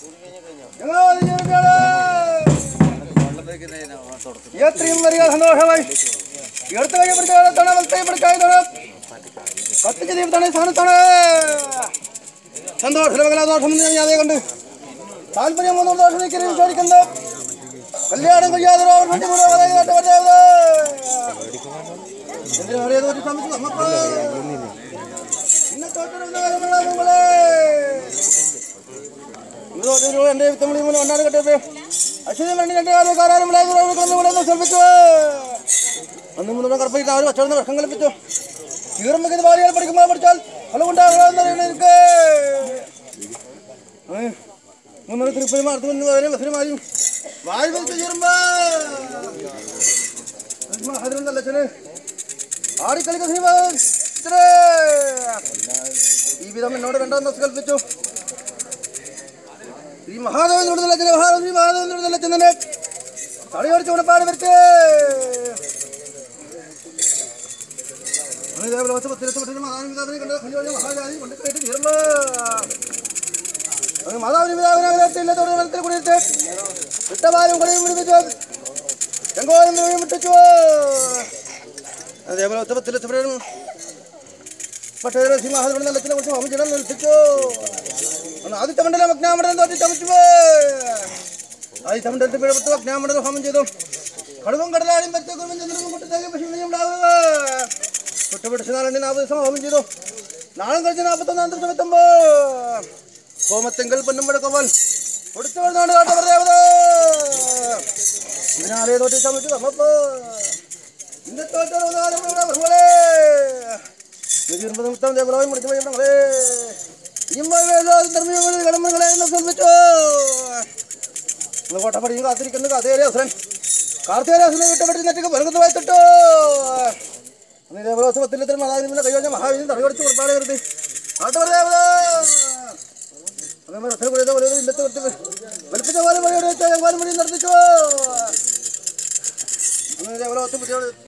ഞങ്ങൾ ജീവിതങ്ങള് എത്രയും വലിയ സന്തോഷമായി എടുത്തു കൈ പിടിച്ചാണ് വലത്തേ പിടിക്കായതാണ് കത്തിച്ച് ദീപത്താണ് സ്ഥാനത്താണ് സന്തോഷം മകനാദോഷം ഞാൻ അതേ കണ്ട് താല്പര്യം മൂന്നും ദോഷം നിൽക്കരുത് വിചാരിക്കുന്നത് കല്യാണം കഴിയാതെ എന്റെ വിത്തമണി മൂന്ന് ഒന്നാട് കട്ടെ അശ്വതി മണ്ണി രണ്ട് കാര്യം ശ്രമിച്ചു അന്ന് മുന്നോട്ട് കറപ്പിട്ട് അവർ വച്ചോടുന്ന വർഷം കളിപ്പിച്ചു കീറുമ്പോൾ ബാലിയാൽ പഠിക്കുമ്പോൾ പഠിച്ചാൽ ഫലമുണ്ടാകണമെന്ന് എനിക്ക് മൂന്നര തിരുപ്പതി മാർത്ത് മുന്ന് വരെ ബസ്സിനുമായും വായു വലിച്ചു കീറുമ്പോ അതിലുണ്ടല്ലോ അച്ഛന് ആടിക്കളിക്ക ശ്രീമാൻ ഈ വിധം എന്നോട് രണ്ടാം ദിവസം കൽപ്പിച്ചു ശ്രീ മഹാദേവനോട് നല്ല അച്ഛനെ മഹാദേവൻ ശ്രീ മഹാദേവനോട് നല്ല അച്ഛനെ തളിയോടിച്ച് ഉണപ്പാട് വരട്ടെ ഇതേപോലെ പത്ത് പത്തിരത്ത് മഹാദേവൻ പിതാവിനെ കണ്ട് കല്യാണം മഹാജാതി കൊണ്ട് കേട്ട് തീർന്നു അത് മാതാവിന് പിതാവിനെ ഇല്ലാത്തോടെ വനത്തിൽ കുടിയിട്ട് വിട്ടപാലും കുടിയും പിടിപ്പിച്ചു ചെങ്കോലും മുഴുവൻ വിട്ടിച്ചു അതേപോലെ ഒത്തപ്പത്തിലെത്തപ്പെടും പക്ഷേ സിംഹാസനം നിലത്തിനെ കുറിച്ച് ഹോമം ചെയ്യണം നിൽപ്പിച്ചു ആദ്യത്തെ മണ്ഡലം അഗ്നാമണ്ഡലം തോറ്റി ചമച്ചു ആദ്യത്തെ മണ്ഡലത്തിൽ പിഴപ്പെട്ടു അഗ്നാമണ്ഡലം ഹോമം ചെയ്തു കടുവും കടലാളിയും പറ്റ കുറുമ്പൻ ചന്ദ്രനും കുട്ടത്തേക്ക് പശുവിനെ ഉണ്ടാവുക കുട്ടപിടിച്ച് നാലെണ്ണി നാല് ദിവസം ഹോമം ചെയ്തു നാളും കഴിച്ച് നാൽപ്പത്തൊന്നാം ദിവസം എത്തുമ്പോ കോമത്തെങ്കൽ പൊന്നുമ്പഴക്കോവൻ കൊടുത്തു വരുന്നോണ്ട് കാട്ട പറയാവത് ഇതിനാലേ തോറ്റി ചമച്ചു നമ്മപ്പോ ഇന്ന് തോറ്റേ നിർബന്ധം ദേവളായി മുടിച്ചു പോയി ഞങ്ങളെ ധർമ്മികളെ കടമകളെ ശ്രമിച്ചു കോട്ടപ്പടിയും കാത്തിരിക്കുന്നു കാതേരി അസുരൻ കാർത്തികരാസുരനെ വിട്ടപ്പെട്ടി നെറ്റിക്ക് പരകത്തുമായി തൊട്ടു അന്ന് ഇതേപോലെ പത്തിലെത്തിൽ മഹാവിനെ കൈവച്ച മഹാവിനെ തടകടിച്ച് കൊടുപ്പാടെ കരുതി നാട്ടുപറയാവത് അങ്ങനെ രസം കൂടിയത് പോലെ ഇല്ലത്ത് കൊടുത്ത് വലിപ്പിച്ച പോലെ പണിയോട് വെച്ചാൽ ഞങ്ങൾ പണി നടത്തിച്ചു അങ്ങനെ ഇതേപോലെ ഒത്തുപിടിയോട്